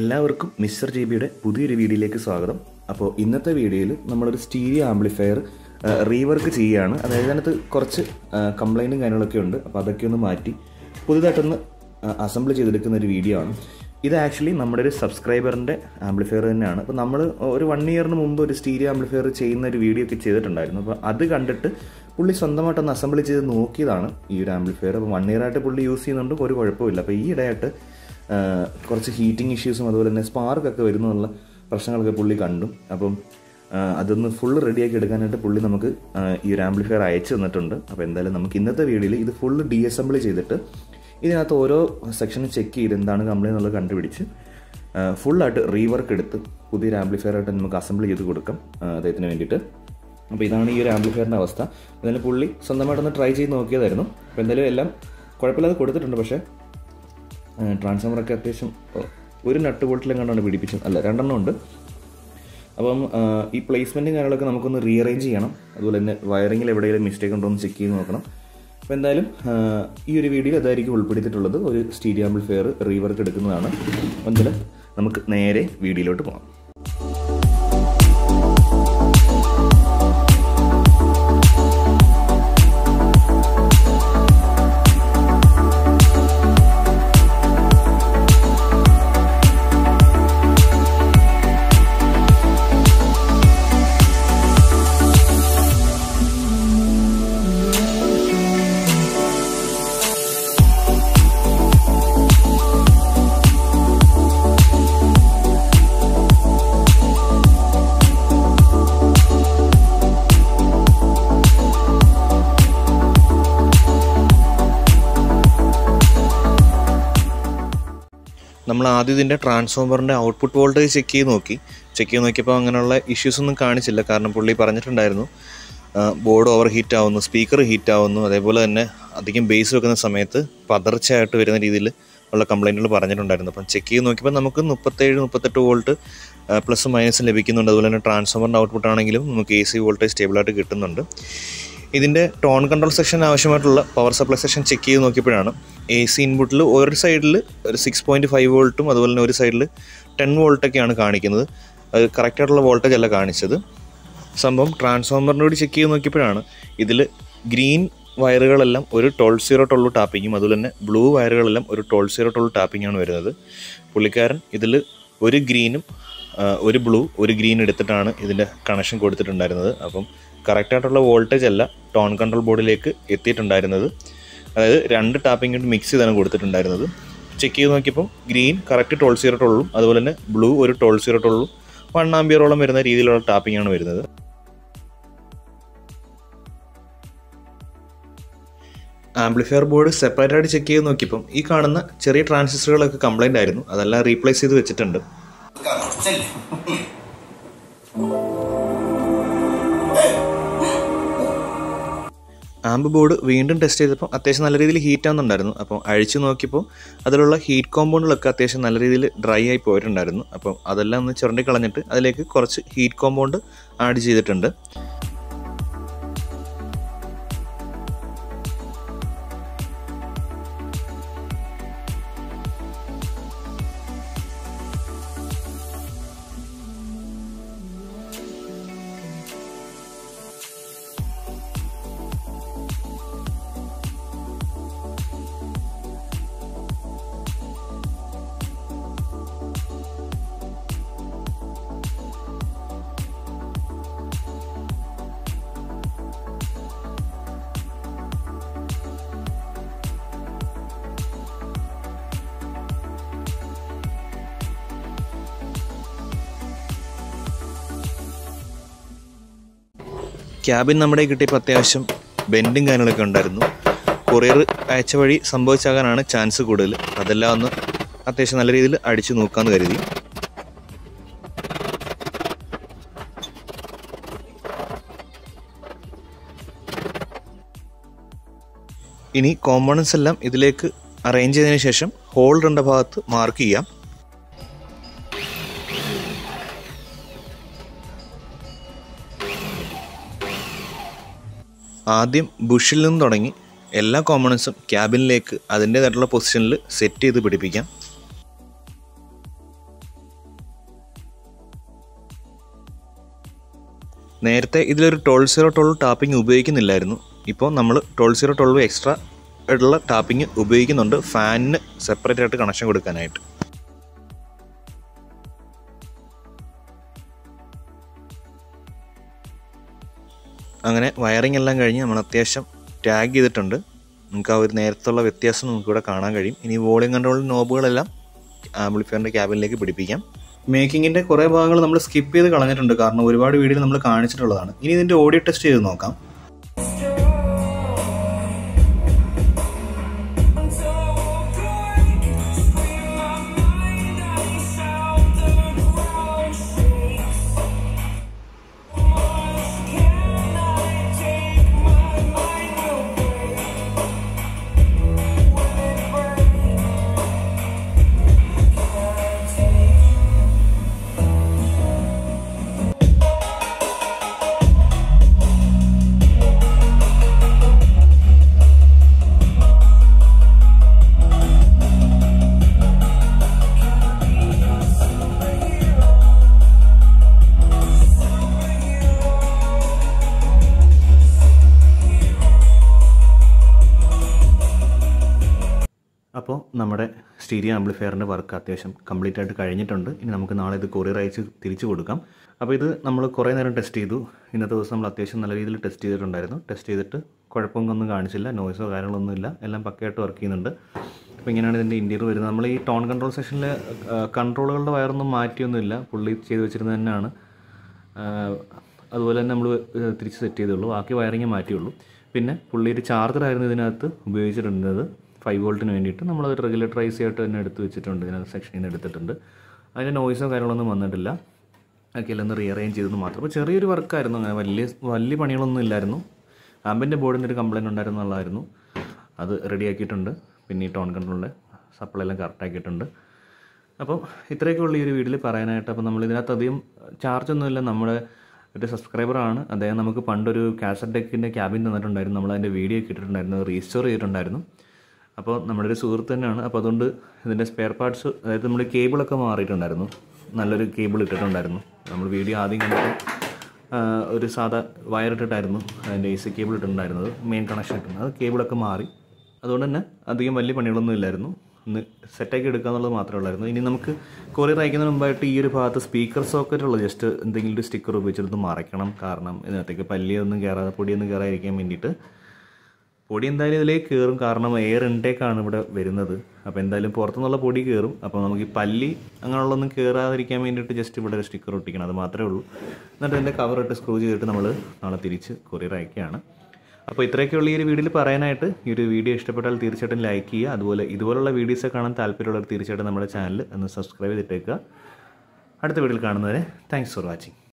എല്ലാവർക്കും mister G ബിയുടെ പുതിയൊരു വീഡിയോയിലേക്ക് സ്വാഗതം അപ്പോൾ ഇന്നത്തെ വീഡിയോയിൽ നമ്മളൊരു സ്റ്റീരിയോ ആംപ്ലിഫയർ റീവർക്ക് ചെയ്യുകയാണ് അതായത് അതിനകത്ത് കുറച്ച് കംപ്ലൈൻറ്റും കാര്യങ്ങളൊക്കെ ഉണ്ട് അപ്പോൾ അതൊക്കെ ഒന്ന് മാറ്റി പുതുതായിട്ടൊന്ന് അസംബിൾ ചെയ്തെടുക്കുന്ന ഒരു വീഡിയോ ആണ് ഇത് ആക്ച്വലി നമ്മുടെ ഒരു സബ്സ്ക്രൈബറിൻ്റെ ആംപ്ലിഫയർ തന്നെയാണ് അപ്പോൾ നമ്മൾ ഒരു വൺ ഇയറിന് മുമ്പ് ഒരു സ്റ്റീരിയോ ആംപ്ലിഫയർ ചെയ്യുന്ന ഒരു വീഡിയോ ഒക്കെ ചെയ്തിട്ടുണ്ടായിരുന്നു അപ്പോൾ അത് കണ്ടിട്ട് പുള്ളി സ്വന്തമായിട്ടൊന്ന് അസംബിൾ ചെയ്ത് നോക്കിയതാണ് ഈ ഒരു ആംപ്ലിഫയർ അപ്പോൾ വൺ ഇയർ ആയിട്ട് പുള്ളി യൂസ് ചെയ്യുന്നുണ്ട് ഒരു കുഴപ്പമില്ല അപ്പോൾ ഈ ഇടയായിട്ട് കുറച്ച് ഹീറ്റിംഗ് ഇഷ്യൂസും അതുപോലെ തന്നെ സ്പാർക്കൊക്കെ വരുന്നുള്ള പ്രശ്നങ്ങളൊക്കെ പുള്ളി കണ്ടു അപ്പം അതൊന്ന് ഫുള്ള് റെഡിയാക്കി എടുക്കാനായിട്ട് പുള്ളി നമുക്ക് ഈ ഒരു ആംപ്ലിഫയർ അയച്ചു തന്നിട്ടുണ്ട് അപ്പോൾ എന്തായാലും നമുക്ക് ഇന്നത്തെ വീഡിയോയിൽ ഇത് ഫുള്ള് ഡി അസംബിൾ ചെയ്തിട്ട് ഇതിനകത്ത് ഓരോ സെക്ഷനും ചെക്ക് ചെയ്ത് എന്താണ് കംപ്ലൈൻറ്റ് എന്നുള്ളത് കണ്ടുപിടിച്ച് ഫുള്ളായിട്ട് റീവർക്ക് എടുത്ത് പുതിയൊരു ആംപ്ലിഫയർ ആയിട്ട് നമുക്ക് അസംബിൾ ചെയ്ത് കൊടുക്കാം അദ്ദേഹത്തിന് വേണ്ടിയിട്ട് അപ്പോൾ ഇതാണ് ഈ ഒരു ആംപ്ലിഫയറിൻ്റെ അവസ്ഥ എന്തായാലും പുള്ളി സ്വന്തമായിട്ടൊന്ന് ട്രൈ ചെയ്ത് നോക്കിയതായിരുന്നു അപ്പോൾ എന്തായാലും എല്ലാം കുഴപ്പമില്ലാതെ കൊടുത്തിട്ടുണ്ട് പക്ഷേ ട്രാൻസ്ഫോമറൊക്കെ അത്യാവശ്യം ഒരു നട്ട് ബോട്ടിലും കണ്ടാണ് പിടിപ്പിച്ചത് അല്ല രണ്ടെണ്ണം ഉണ്ട് അപ്പം ഈ പ്ലേസ്മെൻറ്റും കാര്യങ്ങളൊക്കെ നമുക്കൊന്ന് റീഅറേഞ്ച് ചെയ്യണം അതുപോലെ തന്നെ വയറിങ്ങിൽ എവിടെയെങ്കിലും മിസ്റ്റേക്ക് ഉണ്ടോ എന്ന് ചെക്ക് ചെയ്ത് നോക്കണം അപ്പോൾ എന്തായാലും ഈ ഒരു വീഡിയോയിൽ അതായിരിക്കും ഉൾപ്പെടുത്തിയിട്ടുള്ളത് ഒരു സ്റ്റീരിയോ ആംപ്ലിഫയർ റീവർക്ക് എടുക്കുന്നതാണ് എന്തായാലും നമുക്ക് നേരെ വീഡിയോയിലോട്ട് പോകാം നമ്മൾ ആദ്യം ഇതിൻ്റെ ട്രാൻസ്ഫോമറിൻ്റെ ഔട്ട്പുട്ട് വോൾട്ടേജ് ചെക്ക് ചെയ്ത് നോക്കി ചെക്ക് ചെയ്ത് നോക്കിയപ്പോൾ അങ്ങനെയുള്ള ഇഷ്യൂസ് ഒന്നും കാണിച്ചില്ല കാരണം പുള്ളി പറഞ്ഞിട്ടുണ്ടായിരുന്നു ബോർഡ് ഓവർ ഹീറ്റ് ആവുന്നു സ്പീക്കർ ഹീറ്റ് ആവുന്നു അതേപോലെ തന്നെ അധികം ബേസ് വെക്കുന്ന സമയത്ത് പതർച്ചയായിട്ട് വരുന്ന രീതിയിൽ ഉള്ള കംപ്ലൈൻറ്റുകൾ പറഞ്ഞിട്ടുണ്ടായിരുന്നു അപ്പം ചെക്ക് ചെയ്ത് നോക്കിയപ്പോൾ നമുക്ക് മുപ്പത്തേഴ് മുപ്പത്തെട്ട് വോൾട്ട് പ്ലസ് മൈനസും ലഭിക്കുന്നുണ്ട് അതുപോലെ തന്നെ ട്രാൻസ്ഫോമറിൻ്റെ ഔട്ട്പുട്ട് ആണെങ്കിലും നമുക്ക് എ സി വോൾട്ടേജ് സ്റ്റേബിളായിട്ട് കിട്ടുന്നുണ്ട് ഇതിൻ്റെ ടോൺ കൺട്രോൾ സെക്ഷൻ ആവശ്യമായിട്ടുള്ള പവർ സപ്ലൈ സെക്ഷൻ ചെക്ക് ചെയ്ത് നോക്കിയപ്പോഴാണ് എ സി ഇൻപുട്ടിൽ ഒരു സൈഡിൽ ഒരു സിക്സ് പോയിൻറ്റ് ഫൈവ് വോൾട്ടും അതുപോലെ തന്നെ ഒരു സൈഡിൽ ടെൻ വോൾട്ടൊക്കെയാണ് കാണിക്കുന്നത് അത് കറക്റ്റായിട്ടുള്ള വോൾട്ടേജ് അല്ല കാണിച്ചത് സംഭവം ട്രാൻസ്ഫോമറിൻ്റെ കൂടി ചെക്ക് ചെയ്ത് നോക്കിയപ്പോഴാണ് ഇതിൽ ഗ്രീൻ വയറുകളെല്ലാം ഒരു ടോൾ സീറോ ടോളു ടാപ്പിങ്ങും അതുപോലെ തന്നെ ബ്ലൂ വയറുകളെല്ലാം ഒരു ടോൾ സീറോ ടോളു ടാപ്പിങ്ങാണ് വരുന്നത് പുള്ളിക്കാരൻ ഇതിൽ ഒരു ഗ്രീനും ഒരു ബ്ലൂ ഒരു ഗ്രീൻ എടുത്തിട്ടാണ് ഇതിൻ്റെ കണക്ഷൻ കൊടുത്തിട്ടുണ്ടായിരുന്നത് അപ്പം കറക്റ്റായിട്ടുള്ള വോൾട്ടേജ് അല്ല ടോൺ കൺട്രോൾ ബോർഡിലേക്ക് എത്തിയിട്ടുണ്ടായിരുന്നത് അതായത് രണ്ട് ടാപ്പിംഗ് കൊണ്ട് മിക്സ് ചെയ്താണ് കൊടുത്തിട്ടുണ്ടായിരുന്നത് ചെക്ക് ചെയ്ത് നോക്കിയപ്പോൾ ഗ്രീൻ കറക്റ്റ് ടോൾ സീറോ ടോളും അതുപോലെ തന്നെ ബ്ലൂ ഒരു ടോൾ സീറോ ടോളും വൺ ആംബിയറോളം വരുന്ന രീതിയിലുള്ള ടാപ്പിംഗ് ആണ് വരുന്നത് ആംപ്ലിഫയർ ബോർഡ് സെപ്പറേറ്റ് ആയിട്ട് ചെക്ക് ചെയ്ത് നോക്കിയപ്പം ഈ കാണുന്ന ചെറിയ ട്രാൻസിസ്റ്ററുകളൊക്കെ കംപ്ലൈൻ്റ് ആയിരുന്നു അതെല്ലാം റീപ്ലേസ് ചെയ്ത് വെച്ചിട്ടുണ്ട് ആംബ് ബോർഡ് വീണ്ടും ടെസ്റ്റ് ചെയ്തപ്പോൾ അത്യാവശ്യം നല്ല രീതിയിൽ ഹീറ്റ് ആവുന്നുണ്ടായിരുന്നു അപ്പോൾ അഴിച്ചു നോക്കിയപ്പോൾ അതിലുള്ള ഹീറ്റ് കോമ്പൗണ്ടുകളൊക്കെ അത്യാവശ്യം നല്ല രീതിയിൽ ഡ്രൈ ആയി പോയിട്ടുണ്ടായിരുന്നു അപ്പോൾ അതെല്ലാം ഒന്ന് ചുരണ്ടി കളഞ്ഞിട്ട് അതിലേക്ക് കുറച്ച് ഹീറ്റ് കോമ്പൗണ്ട് ആഡ് ചെയ്തിട്ടുണ്ട് ക്യാബിൻ നമ്മുടെ കിട്ടിയപ്പോൾ അത്യാവശ്യം ബെൻഡും കാര്യങ്ങളൊക്കെ ഉണ്ടായിരുന്നു കൊറിയർ അയച്ച വഴി സംഭവിച്ചാകാനാണ് ചാൻസ് കൂടുതൽ അതെല്ലാം ഒന്ന് അത്യാവശ്യം നല്ല രീതിയിൽ അടിച്ചു നോക്കാമെന്ന് കരുതി ഇനി കോമ്പണൻസ് എല്ലാം ഇതിലേക്ക് അറേഞ്ച് ചെയ്തതിന് ശേഷം ഹോൾ രണ്ട ഭാഗത്ത് മാർക്ക് ചെയ്യാം ആദ്യം ബുഷിൽ നിന്ന് തുടങ്ങി എല്ലാ കോമ്പണൻസും ക്യാബിനിലേക്ക് അതിൻ്റേതായിട്ടുള്ള പൊസിഷനിൽ സെറ്റ് ചെയ്ത് പിടിപ്പിക്കാം നേരത്തെ ഇതിലൊരു ട്വൽവ് സീറോ ട്വൽവ് ടാപ്പിംഗ് ഉപയോഗിക്കുന്നില്ലായിരുന്നു ഇപ്പോൾ നമ്മൾ ട്വൽവ് സീറോ ട്വൽവ് എക്സ്ട്രാ ആയിട്ടുള്ള ടാപ്പിംഗ് ഉപയോഗിക്കുന്നുണ്ട് ഫാനിന് സെപ്പറേറ്റ് ആയിട്ട് കണക്ഷൻ കൊടുക്കാനായിട്ട് അങ്ങനെ വയറിംഗ് എല്ലാം കഴിഞ്ഞ് നമ്മൾ അത്യാവശ്യം ടാഗ് ചെയ്തിട്ടുണ്ട് നമുക്ക് ആ ഒരു നേരത്തുള്ള വ്യത്യാസം നമുക്ക് ഇവിടെ കാണാൻ കഴിയും ഇനി വോളിയം കൺട്രോൾ നോബുകളെല്ലാം ആംപ്ലിഫയറിൻ്റെ ക്യാബിനിലേക്ക് പിടിപ്പിക്കാം മേക്കിങ്ങിൻ്റെ കുറേ ഭാഗങ്ങൾ നമ്മൾ സ്കിപ്പ് ചെയ്ത് കളഞ്ഞിട്ടുണ്ട് കാരണം ഒരുപാട് വീഡിയോ നമ്മൾ കാണിച്ചിട്ടുള്ളതാണ് ഇനി ഇതിൻ്റെ ഓഡിയോ ടെസ്റ്റ് ചെയ്ത് നോക്കാം അപ്പോൾ നമ്മുടെ സ്റ്റീരിയോ ആംപ്ലിഫയറിൻ്റെ വർക്ക് അത്യാവശ്യം കംപ്ലീറ്റ് ആയിട്ട് കഴിഞ്ഞിട്ടുണ്ട് ഇനി നമുക്ക് നാളെ ഇത് കൊറിയർ അയച്ച് തിരിച്ചു കൊടുക്കാം അപ്പോൾ ഇത് നമ്മൾ കുറേ നേരം ടെസ്റ്റ് ചെയ്തു ഇന്നത്തെ ദിവസം നമ്മൾ അത്യാവശ്യം നല്ല രീതിയിൽ ടെസ്റ്റ് ചെയ്തിട്ടുണ്ടായിരുന്നു ടെസ്റ്റ് ചെയ്തിട്ട് കുഴപ്പമൊന്നും കാണിച്ചില്ല നോയ്സോ കാര്യങ്ങളൊന്നുമില്ല എല്ലാം പക്കയായിട്ട് വർക്ക് ചെയ്യുന്നുണ്ട് അപ്പോൾ ഇങ്ങനെയാണ് ഇതിൻ്റെ ഇൻറ്റീരിയർ വരുന്നത് നമ്മൾ ഈ ടോൺ കൺട്രോൾ സെഷനിലെ കൺട്രോളുകളുടെ വയറൊന്നും മാറ്റിയൊന്നുമില്ല പുള്ളി ചെയ്ത് വെച്ചിരുന്നത് തന്നെയാണ് അതുപോലെ തന്നെ നമ്മൾ തിരിച്ച് സെറ്റ് ചെയ്തുള്ളൂ ബാക്കി വയറിങ് മാറ്റിയുള്ളൂ പിന്നെ പുള്ളി ഒരു ചാർജറായിരുന്നു ഇതിനകത്ത് ഉപയോഗിച്ചിട്ടുള്ളത് ഫൈവ് വോൾട്ടിന് വേണ്ടിയിട്ട് നമ്മളത് റെഗുലേറ്ററൈസ് ആയിട്ട് തന്നെ എടുത്ത് വെച്ചിട്ടുണ്ട് ഇതിനകത്ത് സെക്ഷനിൽ നിന്ന് എടുത്തിട്ടുണ്ട് അതിൻ്റെ നോയ്സോ കാര്യങ്ങളൊന്നും വന്നിട്ടില്ല ഒക്കെ എല്ലാം ഒന്ന് റീഅറേഞ്ച് ചെയ്തെന്ന് മാത്രം അപ്പോൾ ചെറിയൊരു വർക്കായിരുന്നു അങ്ങനെ വലിയ വലിയ പണികളൊന്നും ഇല്ലായിരുന്നു ആമ്പിൻ്റെ ബോർഡിൻ്റെ ഒരു കംപ്ലയിൻറ്റ് ഉണ്ടായിരുന്നു എന്നുള്ളതായിരുന്നു അത് റെഡിയാക്കിയിട്ടുണ്ട് പിന്നെ ഈ ടോൺ കൺട്രോളിൻ്റെ സപ്ലൈ എല്ലാം കറക്റ്റാക്കിയിട്ടുണ്ട് അപ്പോൾ ഇത്രയൊക്കെ ഉള്ള ഈ ഒരു വീഡിയോയിൽ പറയാനായിട്ട് അപ്പോൾ നമ്മൾ ഇതിനകത്ത് അധികം ചാർജ് ഒന്നുമില്ല നമ്മുടെ ഒരു സബ്സ്ക്രൈബറാണ് അദ്ദേഹം നമുക്ക് പണ്ടൊരു കാസറ്റ് ഡെക്കിൻ്റെ ക്യാബിൻ തന്നിട്ടുണ്ടായിരുന്നു നമ്മൾ അതിൻ്റെ വീഡിയോ ഒക്കെ ഇട്ടിട്ടുണ്ടായിരുന്നു റീസ്റ്റോർ ചെയ്തിട്ടുണ്ടായിരുന്നു അപ്പോൾ നമ്മുടെ ഒരു സുഹൃത്ത് തന്നെയാണ് അപ്പോൾ അതുകൊണ്ട് ഇതിൻ്റെ സ്പെയർ പാർട്സ് അതായത് നമ്മൾ കേബിളൊക്കെ മാറിയിട്ടുണ്ടായിരുന്നു നല്ലൊരു കേബിൾ ഇട്ടിട്ടുണ്ടായിരുന്നു നമ്മൾ വീഡിയോ ആദ്യം കണ്ടിട്ട് ഒരു സാധാ വയർ ഇട്ടിട്ടായിരുന്നു അതിൻ്റെ എ സി കേബിൾ ഇട്ടിട്ടുണ്ടായിരുന്നത് മെയിൻ കണക്ഷൻ ഇട്ടിരുന്നത് അത് കേബിളൊക്കെ മാറി അതുകൊണ്ട് തന്നെ അധികം വലിയ പണികളൊന്നും ഇല്ലായിരുന്നു ഒന്ന് സെറ്റാക്കി എടുക്കുക എന്നുള്ളത് മാത്രമേ ഉള്ളായിരുന്നു ഇനി നമുക്ക് കൊറിയർ അയക്കുന്നതിന് മുമ്പായിട്ട് ഈ ഒരു ഭാഗത്ത് സ്പീക്കർ സോക്കറ്റുള്ള ജസ്റ്റ് എന്തെങ്കിലും ഒരു സ്റ്റിക്കർ ഉപയോഗിച്ചിട്ട് മറയ്ക്കണം കാരണം ഇതിനകത്തേക്ക് പല്ലിയൊന്നും കയറാതെ പൊടിയൊന്നും കയറാതിരിക്കാൻ വേണ്ടിയിട്ട് പൊടി എന്തായാലും ഇതിലേക്ക് കയറും കാരണം എയർ ഇൻടേക്കാണ് ഇവിടെ വരുന്നത് അപ്പോൾ എന്തായാലും പുറത്തുനിന്നുള്ള പൊടി കയറും അപ്പോൾ നമുക്ക് ഈ പല്ലി അങ്ങനെയുള്ളൊന്നും കയറാതിരിക്കാൻ വേണ്ടിയിട്ട് ജസ്റ്റ് ഇവിടെ ഒരു സ്റ്റിക്കർ ഒട്ടിക്കണം അത് മാത്രമേ ഉള്ളൂ എന്നിട്ട് അതിൻ്റെ കവർ ഇട്ട് സ്ക്രൂ ചെയ്തിട്ട് നമ്മൾ നാളെ തിരിച്ച് കൊറിയർ അയക്കുകയാണ് അപ്പോൾ ഇത്രയൊക്കെയുള്ള ഈ ഒരു വീഡിയോയിൽ പറയാനായിട്ട് ഈ ഒരു വീഡിയോ ഇഷ്ടപ്പെട്ടാൽ തീർച്ചയായിട്ടും ലൈക്ക് ചെയ്യുക അതുപോലെ ഇതുപോലുള്ള വീഡിയോസ് കാണാൻ താല്പര്യമുള്ളവർ തീർച്ചയായിട്ടും നമ്മുടെ ചാനൽ ഒന്ന് സബ്സ്ക്രൈബ് ചെയ്തിട്ടേക്കുക അടുത്ത വീഡിയോയിൽ കാണുന്നവരെ താങ്ക്സ് ഫോർ വാച്ചിങ്